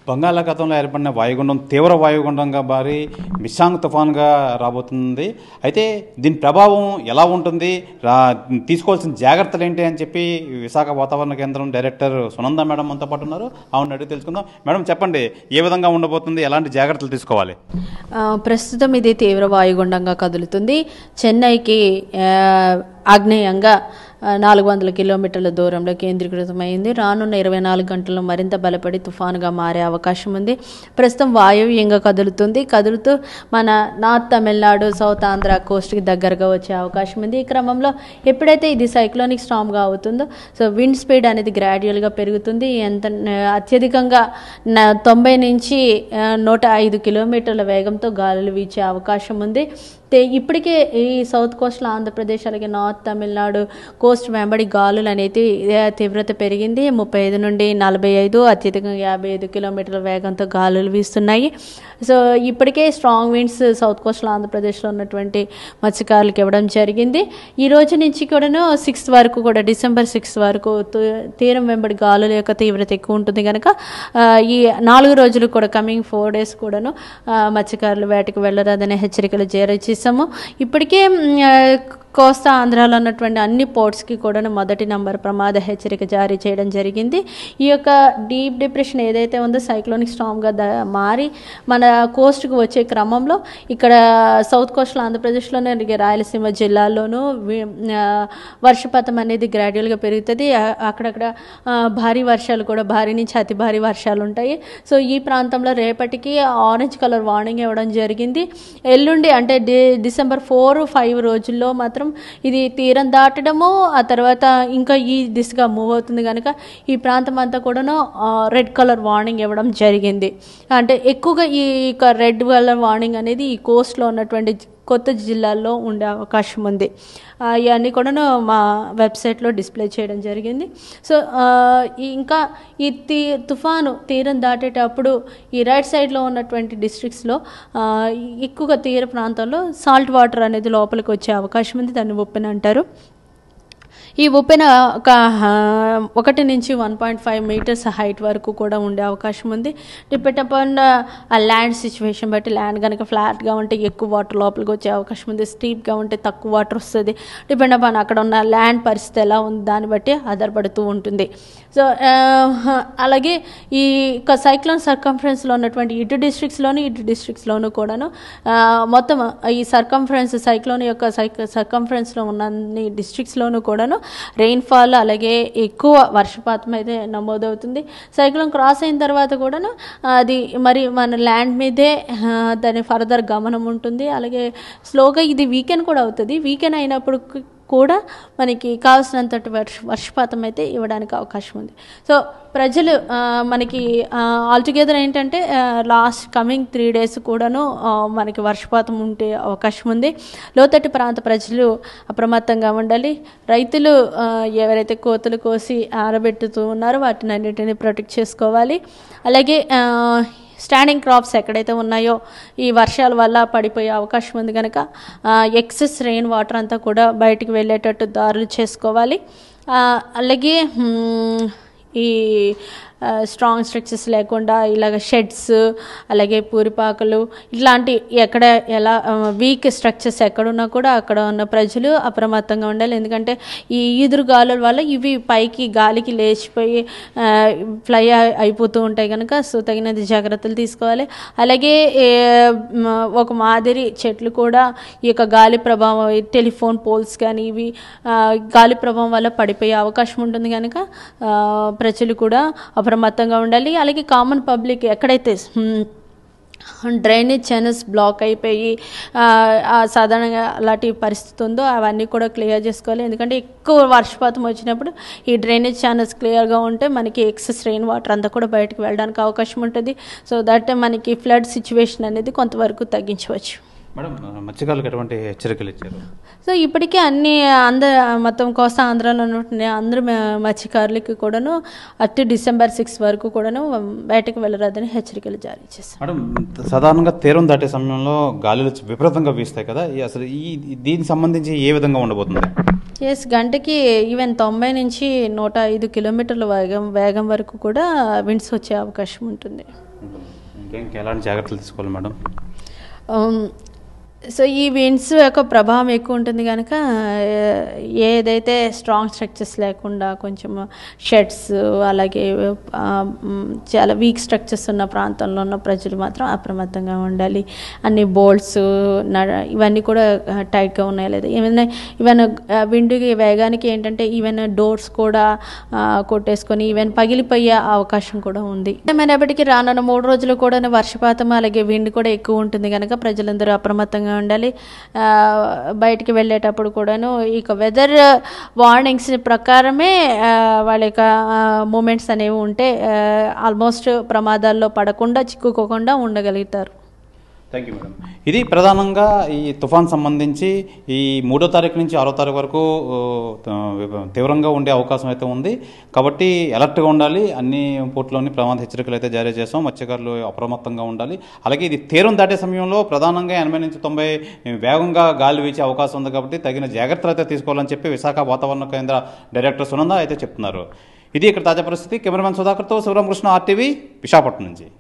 బంగాళాఖాతంలో ఏర్పడిన వాయుగుండం తీవ్ర వాయుగుండంగా మారి మిషాంగ్ తుఫాన్గా రాబోతుంది అయితే దీని ప్రభావం ఎలా ఉంటుంది రా తీసుకోవాల్సిన జాగ్రత్తలు ఏంటి అని చెప్పి విశాఖ వాతావరణ కేంద్రం డైరెక్టర్ సునంద మేడం మనతో పాటు ఉన్నారు ఆవిడ అడిగి తెలుసుకుందాం మేడం చెప్పండి ఏ విధంగా ఉండబోతుంది ఎలాంటి జాగ్రత్తలు తీసుకోవాలి ఆ, ప్రస్తుతం ఇది తీవ్ర వాయుగుండంగా కదులుతుంది చెన్నైకి ఆ, ఆగ్నేయంగా ఆ, నాలుగు వందల కిలోమీటర్ల దూరంలో కేంద్రీకృతమైంది రానున్న ఇరవై నాలుగు గంటల్లో మరింత బలపడి తుఫానుగా మారే అవకాశం ఉంది ప్రస్తుతం వాయువ్యంగా కదులుతుంది కదులుతూ మన నార్త్ తమిళనాడు సౌత్ ఆంధ్ర కోస్ట్కి దగ్గరగా వచ్చే అవకాశం ఉంది ఈ క్రమంలో ఎప్పుడైతే ఇది సైక్లోనిక్ స్టామ్గా అవుతుందో సో విండ్ స్పీడ్ అనేది గ్రాడ్యువల్గా పెరుగుతుంది ఎంత అత్యధికంగా న- తొంభై నుంచి ఆ, నూట ఐదు కిలోమీటర్ల వేగంతో గాలులు వీచే అవకాశం ఉంది తే ఇప్పటికే ఈ సౌత్ కోస్ట్లో ఆంధ్రప్రదేశ్ అలాగే నార్త్ తమిళనాడు కోస్ట్ వెంబడి గాలులు అనేది ఆ, తీవ్రత పెరిగింది ముప్పై ఐదు నుండి నలభై ఐదు అత్యధికంగా యాభై ఐదు కిలోమీటర్ల వేగంతో గాలులు వీస్తున్నాయి సో ఇప్పటికే స్ట్రాంగ్ విండ్స్ సౌత్ కోస్ట్లో ఆంధ్రప్రదేశ్లో ఉన్నటువంటి మత్స్యకారులకు ఇవ్వడం జరిగింది ఈ రోజు నుంచి కూడాను సిక్స్ వరకు కూడా డిసెంబర్ సిక్స్ వరకు తూ- తీరం వెంబడి గాలుల యొక్క తీవ్రత ఎక్కువ ఉంటుంది కనుక ఆ, ఈ నాలుగు రోజులు కూడా కమింగ్ ఫోర్ డేస్ కూడాను ఆ, మత్స్యకారులు వేటకు వెళ్ళరాదనే హెచ్చరికలు జారీ చేశాము ఇప్పటికే మ్, ఆ, కోస్తా ఆంధ్రాలో ఉన్నటువంటి అన్ని పోర్ట్స్కి కూడా మొదటి నంబర్ ప్రమాద హెచ్చరిక జారీ చేయడం జరిగింది ఈ యొక్క డీప్ డిప్రెషన్ ఏదైతే ఉందో సైక్లోనిక్ స్టామ్గా ద మారి మన కోస్ట్కి వచ్చే క్రమంలో ఇక్కడ సౌత్ కోస్ట్లో ఆంధ్రప్రదేశ్లోనే అలాగే రాయలసీమ జిల్లాల్లోనూ వి- ఆ, వర్షపాతం అనేది గ్రాడ్యువల్గా పెరుగుతుంది ఆ- అక్కడక్కడ ఆ, భారీ వర్షాలు కూడా భారీ నుంచి అతి భారీ వర్షాలు ఉంటాయి సో ఈ ప్రాంతంలో రేపటికి ఆరెంజ్ కలర్ వార్నింగ్ ఇవ్వడం జరిగింది ఎల్లుండి అంటే డి డిసెంబర్ ఫోర్ ఫైవ్ రోజుల్లో మాత్రం ఇది తీరం దాటడము ఆ తర్వాత ఇంకా ఈ దిశగా మూవ్ అవుతుంది కనుక ఈ ప్రాంతం అంతా కూడాను రెడ్ కలర్ వార్నింగ్ ఇవ్వడం జరిగింది అంటే ఎక్కువగా ఈ రెడ్ కలర్ వార్నింగ్ అనేది ఈ కోస్ట్లో ఉన్నటువంటి కొత్త జిల్లాల్లో ఉండే అవకాశం ఉంది ఆ, ఇవన్నీ కూడాను మా వెబ్సైట్లో డిస్ప్లే చేయడం జరిగింది సో ఆ, ఈ- ఇంకా ఈ తీ తుఫాను తీరం దాటేటప్పుడు ఈ రైట్ సైడ్లో ఉన్నటువంటి డిస్ట్రిక్ట్స్లో ఎక్కువగా తీర ప్రాంతాల్లో సాల్ట్ వాటర్ అనేది లోపలికి వచ్చే అవకాశం ఉంది దాన్ని ఉప్పెన అంటారు ఈ ఉప్పెన ఒక ఆ, ఒకటి నుంచి one point five meters height వరకు కూడా ఉండే అవకాశం ఉంది డిపెండ్ అపాన్ ఆ ల్యాండ్ సిచ్యువేషన్ బట్టి ల్యాండ్ కనుక ఫ్లాట్గా ఉంటే ఎక్కువ వాటర్ లోపలికి వచ్చే అవకాశం ఉంది స్టీప్గా ఉంటే తక్కువ వాటర్ వస్తుంది డిపెండ్ అపాన్ అక్కడ ఉన్న ల్యాండ్ పరిస్థితి ఎలా ఉంది దాన్ని బట్టి ఆధారపడుతూ ఉంటుంది సో ఆ, అలాగే ఈ యొక్క సైక్లోన్ సర్కంఫరెన్స్లో ఉన్నటువంటి ఇటు డిస్ట్రిక్ట్స్లోను ఇటు డిస్ట్రిక్ట్స్లోను కూడాను ఆ, మొత్తం ఈ సర్కంఫరెన్స్ సైక్లోన్ యొక్క సైక్ సర్కంఫరెన్స్లో ఉన్న అన్ని డిస్ట్రిక్ట్స్లోనూ కూడాను రెయిన్ఫాల్ అలాగే ఎక్కువ వర్షపాతం అయితే నమోదవుతుంది సైక్లోన్ క్రాస్ అయిన తర్వాత కూడాను అది మరి మన ల్యాండ్ మీదే ఆ, దాని ఫర్దర్ గమనం ఉంటుంది అలాగే స్లోగా ఇది వీకెండ్ కూడా అవుతుంది వీకెండ్ అయినప్పుడు కూడా మనకి కావాల్సినంతటి వర్ష వర్షపాతం అయితే ఇవ్వడానికి అవకాశం ఉంది సో ప్రజలు ఆ, మనకి ఆల్టుగెదర్ ఏంటంటే లాస్ట్ కమింగ్ త్రీ డేస్ కూడాను ఆ, మనకి వర్షపాతం ఉండే అవకాశం ఉంది లోతట్టు ప్రాంత ప్రజలు అప్రమత్తంగా ఉండాలి రైతులు ఆ, ఎవరైతే కోతలు కోసి ఆరబెట్టుతూ ఉన్నారో వాటిని అన్నిటిని ప్రొటెక్ట్ చేసుకోవాలి అలాగే ఆ, స్టాండింగ్ క్రాప్స్ ఎక్కడైతే ఉన్నాయో ఈ వర్షాల వల్ల పడిపోయే అవకాశం ఉంది కనుక ఎక్సెస్ రెయిన్ వాటర్ అంతా కూడా బయటికి వెళ్ళేటట్టు దారులు చేసుకోవాలి ఆ, అలాగే మ్, ఈ స్ట్రాంగ్ స్ట్రక్చర్స్ లేకుండా ఇలాగ షెడ్స్ అలాగే పూరిపాకలు ఇట్లాంటి ఎక్కడ ఎలా వీక్ స్ట్రక్చర్స్ ఎక్కడున్నా కూడా అక్కడ ఉన్న ప్రజలు అప్రమత్తంగా ఉండాలి ఎందుకంటే ఈ ఈదురు గాలుల వల్ల ఇవి పైకి గాలికి లేచిపోయి ఫ్లై అయిపోతూ ఉంటాయి కనుక సో తగినది జాగ్రత్తలు తీసుకోవాలి అలాగే ఏ, మ, ఒక మాదిరి చెట్లు కూడా ఈ యొక్క గాలి ప్రభావం ఈ టెలిఫోన్ పోల్స్ కానీ ఇవి ఆ, గాలి ప్రభావం వల్ల పడిపోయే అవకాశం ఉంటుంది కనుక ఆ, ప్రజలు కూడా అప్రమత్తంగా ఉండాలి అలాగే కామన్ పబ్లిక్ ఎక్కడైతే మ్, డ్రైనేజ్ ఛానల్స్ బ్లాక్ అయిపోయి ఆ, ఆ సాధారణంగా అలాంటి పరిస్థితి ఉందో అవన్నీ కూడా క్లియర్ చేసుకోవాలి ఎందుకంటే ఎక్కువ వర్షపాతం వచ్చినప్పుడు ఈ డ్రైనేజ్ ఛానల్స్ క్లియర్గా ఉంటే మనకి ఎక్సెస్ రెయిన్ వాటర్ అంతా కూడా బయటకు వెళ్ళడానికి అవకాశం ఉంటుంది సో దట్ మనకి ఫ్లడ్ సిచ్యువేషన్ అనేది కొంతవరకు తగ్గించవచ్చు మేడం మత్స్యకారులకు ఎటువంటి హెచ్చరికలు ఇచ్చారు సో ఇప్పటికే అన్ని అంద మొత్తం కోస్తా ఆంధ్రాలో ఉన్నటువంటి అందరు మ- మత్స్యకారులకి కూడాను అతి డిసెంబర్ సిక్స్ వరకు కూడాను బయటకు వెళ్ళరాదని హెచ్చరికలు జారీ చేశారు మేడం సాధారణంగా తీరం దాటే సమయంలో గాలులు విపరీతంగా వీస్తాయి కదా ఈ అసలు ఈ దీనికి సంబంధించి ఏ విధంగా ఉండబోతుంది ఎస్ గంటకి ఈవెన్ తొంభై నుంచి నూట ఐదు కిలోమీటర్ల వేగం వేగం వరకు కూడా విండ్స్ వచ్చే అవకాశం ఉంటుంది ఇంకేం ఎలాంటి జాగ్రత్తలు తీసుకోవాలి మేడం ఉమ్, సో ఈ విండ్స్ యొక్క ప్రభావం ఎక్కువ ఉంటుంది కనుక ఏదైతే స్ట్రాంగ్ స్ట్రక్చర్స్ లేకుండా కొంచెం షెడ్స్ అలాగే ఆ, మ్, చాలా వీక్ స్ట్రక్చర్స్ ఉన్న ప్రాంతంలో ఉన్న ప్రజలు మాత్రం అప్రమత్తంగా ఉండాలి అన్ని బోల్ట్స్ ఇవన్నీ కూడా టైట్గా ఉన్నాయి లేదా ఏమైనా ఈవెన్ విండ్ వేగానికి ఏంటంటే ఈవెన్ డోర్స్ కూడా ఆ, కొట్టేసుకొని ఈవెన్ పగిలిపోయే అవకాశం కూడా ఉంది ఏమైనప్పటికీ రానున్న మూడు రోజులు కూడా వర్షపాతం అలాగే విండ్ కూడా ఎక్కువ ఉంటుంది కనుక ప్రజలందరూ అప్రమత్తంగా ఉండాలి ఆ, బయటికి వెళ్ళేటప్పుడు కూడాను ఇక వెదర్ వార్నింగ్స్ ప్రకారమే ఆ, వాళ్ళ యొక్క మూమెంట్స్ అనేవి ఉంటే ఆల్మోస్ట్ ప్రమాదాల్లో పడకుండా చిక్కుకోకుండా ఉండగలుగుతారు థ్యాంక్ యూ మేడం ఇది ప్రధానంగా ఈ తుఫాన్ సంబంధించి ఈ మూడో తారీఖు నుంచి ఆరో తారీఖు వరకు ఓ, త- తీవ్రంగా ఉండే అవకాశం అయితే ఉంది కాబట్టి అలర్ట్గా ఉండాలి అన్ని పోర్టులోని ప్రమాద హెచ్చరికలు అయితే జారీ చేస్తాం మత్స్యకారులు అప్రమత్తంగా ఉండాలి అలాగే ఇది తీరం దాటే సమయంలో ప్రధానంగా ఎనభై నుంచి తొంభై వేగంగా గాలి వీచే అవకాశం ఉంది కాబట్టి తగిన జాగ్రత్తలు అయితే తీసుకోవాలని చెప్పి విశాఖ వాతావరణ కేంద్ర డైరెక్టర్ సునంద అయితే చెప్తున్నారు ఇది ఇక్కడ తాజా పరిస్థితి కెమెరామెన్ సుధాకర్తో శివరామకృష్ణ ఆర్టీవీ విశాఖపట్నం నుంచి